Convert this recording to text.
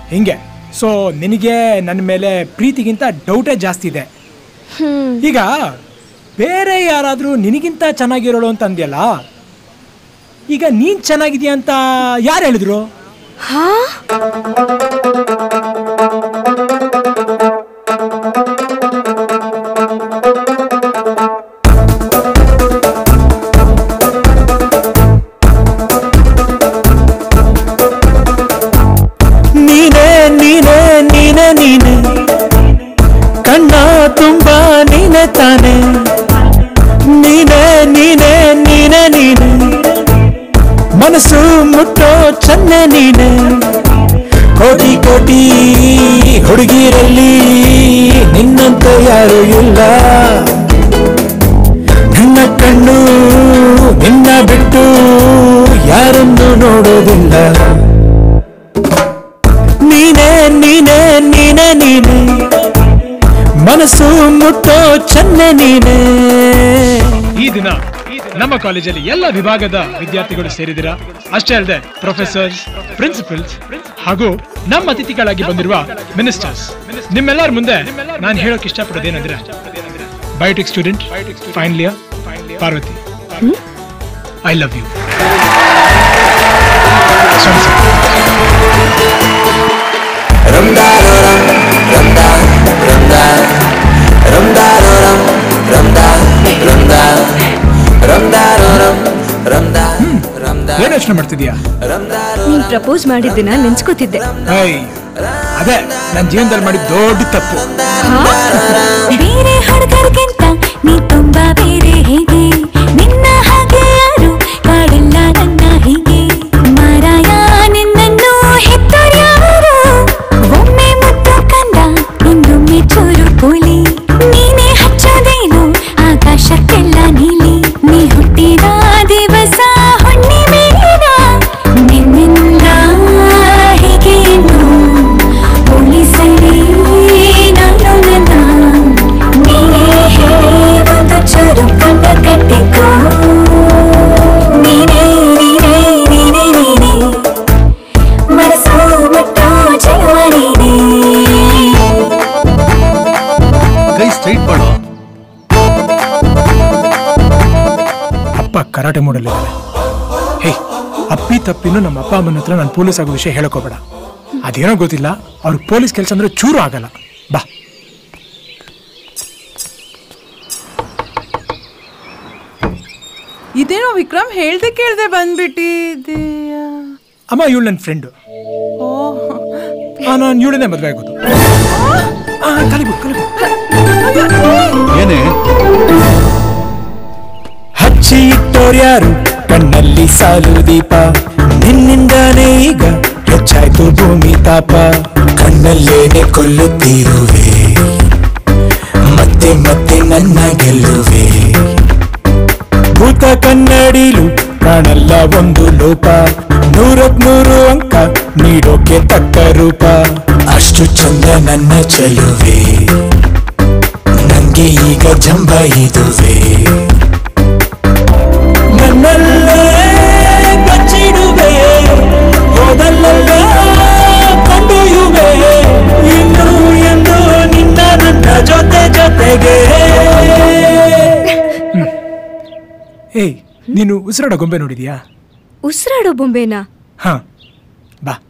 ಹಿಂಗೆ ಸೊ ನಿನಗೆ ನನ್ನ ಮೇಲೆ ಪ್ರೀತಿಗಿಂತ ಡೌಟೇ ಜಾಸ್ತಿ ಇದೆ ಈಗ ಬೇರೆ ಯಾರಾದರೂ ನಿನಗಿಂತ ಚೆನ್ನಾಗಿರೋಳು ಅಂತ ಅಂದ್ಯಲ್ಲ ಈಗ ನೀನ್ ಚೆನ್ನಾಗಿದ್ಯಾ ಅಂತ ಯಾರು ಹೇಳಿದ್ರು ಹಾ ನೀನೇ ನೀನೇ ನೀನೇ ನೀನೆ ಕಣ್ಣ ತುಂಬ ನೀನೆ ತಾನೆ ನೀನೇ ನೀನೇ ನೀನೇ ನೀನೆ ಮನಸ್ಸು ಮುಟ್ಟೋ ಚೆನ್ನೆ ನೀನೆ ಕೋಟಿ ಕೋಟಿ ಹುಡುಗಿರಲ್ಲಿ ನಿನ್ನಂತ ಯಾರು ಇಲ್ಲ ನನ್ನ ಕಣ್ಣು ನಿನ್ನ ಬಿಟ್ಟು ಯಾರನ್ನು ನೋಡೋದಿಲ್ಲ ನೀನೇ ನೀನೇ ನೀನೇ ನೀನೆ ಮನಸ್ಸು ಮುಟ್ಟೋ ಚೆನ್ನೆ ನೀನೆ ಈ ದಿನ ನಮ್ಮ ಕಾಲೇಜಲ್ಲಿ ಎಲ್ಲ ವಿಭಾಗದ ವಿದ್ಯಾರ್ಥಿಗಳು ಸೇರಿದಿರ ಅಷ್ಟೇ ಅಲ್ಲದೆ ಪ್ರೊಫೆಸರ್ಸ್ ಪ್ರಿನ್ಸಿಪಲ್ಸ್ ಹಾಗೂ ನಮ್ಮ ಅತಿಥಿಗಳಾಗಿ ಬಂದಿರುವ ಮಿನಿಸ್ಟರ್ಸ್ ನಿಮ್ಮೆಲ್ಲರ ಮುಂದೆ ನಾನು ಹೇಳೋಕೆ ಇಷ್ಟಪಡೋದೇನಂದ್ರೆ biotech student final year Parvathi I love you ಏನ್ ಯೋಚನೆ ಮಾಡ್ತಿದ್ಯಾ ನೀನ್ ಪ್ರಪೋಸ್ ಮಾಡಿದ್ದನ್ನ ನೆನ್ಸ್ಕೊತಿದ್ದೆ ಐ ಅದೇ ನನ್ನ ಜೀವನದಲ್ಲಿ ಮಾಡಿದ ದೊಡ್ಡ ತಪ್ಪು ಬೇರೆ ಹುಡುಗರಿಗಿಂತ ನೀ ತುಂಬಾ ಬೇರೆ ಹೇಗೆ ನಿನ್ನ ಹಾಗೆ ಯಾರು ಕಾಡಿಲ್ಲ ನನ್ನ ಹೀಗೆ ಮಾರಾಯ ನಿನ್ನನ್ನು ಹೆತ್ತರ್ಯಾರು ಒಮ್ಮೆ ಮುದ್ದು ಕಂದ ಇನ್ನೊಮ್ಮೆ ಚೂರು ಪೋಲಿ ನೀನೇ ಹಚ್ಚೋದೇನು ಆಕಾಶಕ್ಕೆಲ್ಲ ನೀಲಿ ನೀ ಹುಟ್ಟಿದ ದಿವಸ ಹುಣ್ಣಿಮೆನ ನಿನ್ನಿಂದ ಹೀಗೆ ಇನ್ನು ಪೊಲೀಸರೇ ನಾನು ನನ್ನ ನೀನೇ ಒಂದು ಚೂರು ಕಂಡ ಕಟ್ಟಿಕೋ ನೀನೇ ನೀನೇ ನೀನೇ ನೀನೇ ಮನಸ್ಸು ಮುಟ್ಟೋ ಜೀವ ನೀನೇ ಕೈ ಸ್ಟ್ರೈಟ್ ಮಾಡೋ ಅಪ್ಪ ಕರಾಟೆ ಮೂಡಲ್ಲಿದ್ದಾನೆ ಹೇ ಅಪ್ಪಿ ತಪ್ಪಿನೂ ನಮ್ಮ ಅಪ್ಪ ಅಮ್ಮನ ಹತ್ರ ನಾನು ಪೊಲೀಸ್ ಆಗೋ ವಿಷಯ ಹೇಳಕೋಬೇಡ ಅದೇನೋ ಗೊತ್ತಿಲ್ಲ ಅವ್ರು ಪೊಲೀಸ್ ಕೆಲಸ ಅಂದ್ರೆ ಚೂರು ಆಗಲ್ಲ ಬಾ ಇದೇನೋ ವಿಕ್ರಮ್ ಹೇಳ್ದೆ ಕೇಳ್ದೆ ಬಂದ್ಬಿಟ್ಟಿದೀಯ ಅಮ್ಮ ಇವಳು ನನ್ನ ಫ್ರೆಂಡು ನಾನು ಇವಳನ್ನೇ ಮದುವೆ ಆಗೋದು ಆ, ಕಲಿಗು ಕಲಿಗು ಏನೇ ಹಚ್ಚಿ ಇಟ್ಟೋರ್ಯಾರು ಕಣ್ಣಲ್ಲಿ ಸಾಲು ದೀಪ ನಿನ್ನಿಂದಾನೇ ಈಗ ಹೆಚ್ಚಾಯ್ತು ಭೂಮಿ ತಾಪ ಕಣ್ಣಲ್ಲೇನೆ ಕೊಲ್ಲುತ್ತಿರುವೆ ಮತ್ತೆ ಮತ್ತೆ ನನ್ನ ಗೆಲ್ಲುವೆ ಭೂತ ಕನ್ನಡಿಲು ಕಾಣಲ್ಲ ಒಂದು ಲೋಪ ನೂರಕ್ ನೂರು ಅಂಕ ನೀಡೋಕೆ ತಕ್ಕ ರೂಪ ಅಷ್ಟು ಚಂದ ನನ್ನ ಚೆಲುವೆ ನಂಗೆ ಈಗ ಜಂಬ ಇದುವೆ ನನ್ನಲ್ಲೇ ಬಚ್ಚಿಡುವೆ ಹೋದಲ್ಲೆಲ್ಲ ಕೊಂಡೊಯ್ಯುವೆ ಇನ್ನು ಎಂದು ನಿನ್ನ ನನ್ನ ಜೊತೆ ಜೊತೆಗೆ ಏಯ್ ನೀನು ಉಸಿರಾಡೋ ಗೊಂಬೆ ನೋಡಿದ್ಯಾ ಉಸಿರಾಡೋ ಬೊಂಬೆನಾ ಹಾ ಬಾ